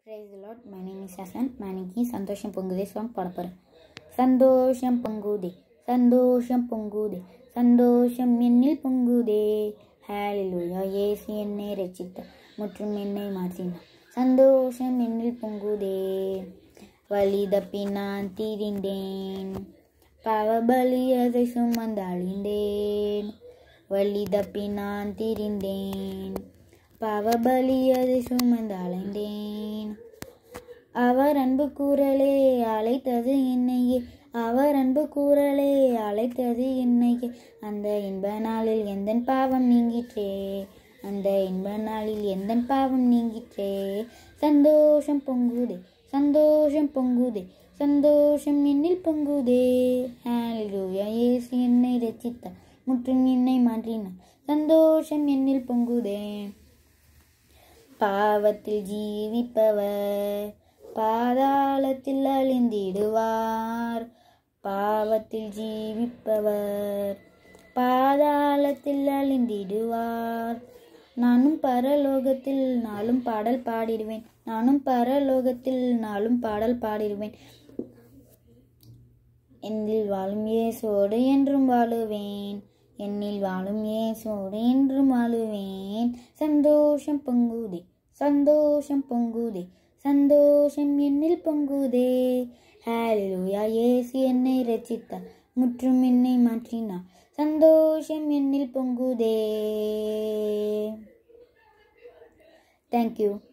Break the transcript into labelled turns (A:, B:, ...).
A: price Lord my name is Hasan நான் இன்னைக்கு சந்தோஷம் பொங்குதே சாங் பாட போகிறேன் சந்தோஷம் பொங்குதே சந்தோஷம் பொங்குதே சந்தோஷம் என்னில் பொங்குதே ஹேலிலூயா ஏசு என்னை ரசித்த முற்றும் என்னை மாற்றினான் சந்தோஷம் என்னில் பொங்குதே வழி தப்பி நான் தீரிந்தேன் பாவபலி அதை சுமந்தாளிந்தேன் வழி தப்பி நான் திரிந்தேன் பாவபலி அதை சுமந்து அலைந்தேன் அவர் அன்பு கூறலே அழைத்தது என்னையே அவர் அன்பு கூறலே அழைத்தது என்னையே அந்த இன்ப நாளில் எந்த பாவம் நீங்கிற்றே அந்த இன்ப நாளில் எந்த பாவம் நீங்கிற்றே சந்தோஷம் பொங்குதே சந்தோஷம் பொங்குதே சந்தோஷம் என்னில் பொங்குதே ஹalleluya இயேசு என்னை ரட்சித்தார் முற்றும் என்னை மாற்றினார் சந்தோஷம் என்னில் பொங்குதே பாவத்தில் ஜீவிப்பவர் பாதாளத்தில் அழிந்திடுவார் பாவத்தில் ஜீவிப்பவர் பாதாளத்தில் அழிந்திடுவார் நானும் பரலோகத்தில் நாளும் பாடல் பாடிடுவேன் நானும் பரலோகத்தில் நாளும் பாடல் பாடிடுவேன் என்னில் வாழும் இயேசோடு என்றும் வாழுவேன் என்னில் வாழும் இயேசோடு என்றும் வாழுவேன் சந்தோஷம் பொங்குதே சந்தோஷம் பொங்குதே சந்தோஷம் என்னில் பொங்குதே ஹalleluya இயேசு என்னை ரட்சித்தார் முற்றும் என்னை மாற்றினார் சந்தோஷம் என்னில் பொங்குதே தேங்க்யூ